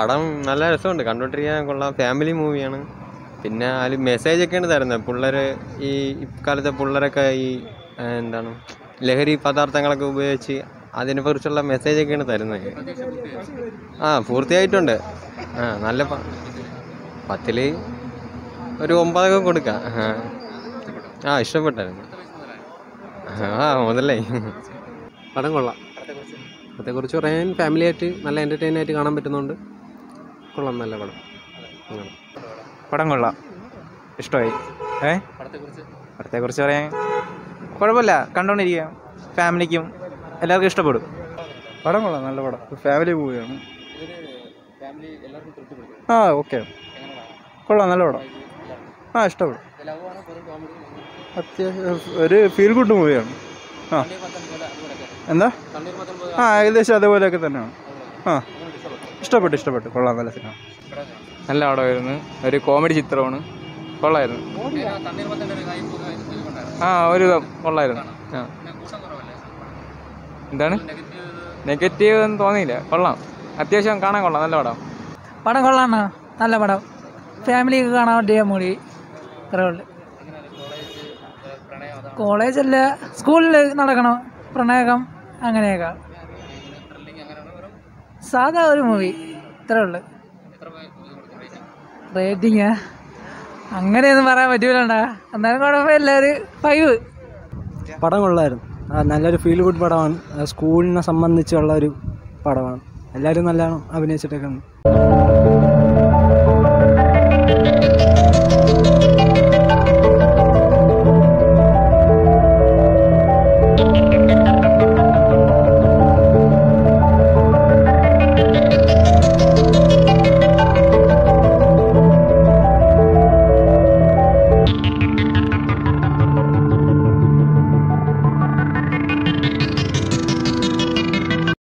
പടം നല്ല രസമുണ്ട് കണ്ടോണ്ടിരിക്കാൻ കൊള്ളാം ഫാമിലി മൂവിയാണ് പിന്നെ അതിൽ മെസ്സേജ് ഒക്കെയാണ് തരുന്നത് പിള്ളേർ ഈ ഇക്കാലത്തെ പിള്ളേരൊക്കെ ഈ ആ, എന്താണ് ലഹരി പദാർത്ഥങ്ങളൊക്കെ ഉപയോഗിച്ച് അതിനെക്കുറിച്ചുള്ള മെസ്സേജ് ഒക്കെയാണ് തരുന്നത് ആ പൂർത്തിയായിട്ടുണ്ട് ആ നല്ല പ- പത്തില് ഒരു ഒമ്പതൊക്കെ കൊടുക്കാം ആ. ആ ഇഷ്ടപ്പെട്ടായിരുന്നു ആ മുതലേ പടം കൊള്ളാം അതേക്കുറിച്ച് പറയാൻ ഫാമിലി ആയിട്ട് നല്ല എൻ്റർടൈൻ ആയിട്ട് കാണാൻ പറ്റുന്നുണ്ട് കൊള്ളാം നല്ല പടം അങ്ങനെ. പടം കൊള്ളാം ഇഷ്ടമായി ഏ പടത്തെക്കുറിച്ച് പറയാൻ കുഴപ്പമില്ല കണ്ടോണ്ടിരിക്കാം ഫാമിലിക്കും എല്ലാവർക്കും ഇഷ്ടപ്പെടും പടം കൊള്ളാം നല്ല പടം ഫാമിലി മൂവിയാണ് ആ ഓക്കെ കൊള്ളാം നല്ല പടം ആ ഇഷ്ടപ്പെടും അത്യാവശ്യം ഒരു ഫീൽ ഗുഡ് മൂവിയാണ് ആ എന്താ ആ ഏകദേശം അതേപോലെയൊക്കെ തന്നെയാണ് ആ ഇഷ്ടപ്പെട്ടു ഇഷ്ടപ്പെട്ടു കൊള്ളാം നല്ല സിനിമ നല്ല പടമായിരുന്നു ഒരു കോമഡി ചിത്രമാണ് കൊള്ളായിരുന്നു ആ ഒരു ഇത് കൊള്ളായിരുന്നു ആ എന്താണ് നെഗറ്റീവ് ഒന്നും തോന്നിയില്ല കൊള്ളാം അത്യാവശ്യം കാണാൻ കൊള്ളാം നല്ല പടം പടം കൊള്ളാണ്ണ നല്ല പടം ഫാമിലിക്ക് കാണാൻ പറ്റിയ മൂടി ഇത്രേ ഉള്ളു കോളേജല്ല സ്കൂളിൽ നടക്കണം പ്രണയകം അങ്ങനെയൊക്കെ സാധാ ഒരു മൂവി ഇത്രേ ഉള്ളു റേറ്റിംഗ് അങ്ങനെയൊന്നും പറയാൻ പറ്റൂലണ്ടാ എന്നാലും കുഴപ്പമില്ല ഒരു ഫൈവ് പടം കൊള്ളായിരുന്നു ആ, നല്ലൊരു ഫീൽ ഗുഡ് പടമാണ് ആ, സ്കൂളിനെ സംബന്ധിച്ചുള്ള ഒരു പടമാണ് എല്ലാവരും നല്ലോണം അഭിനയിച്ചിട്ടൊക്കെ ഉണ്ട്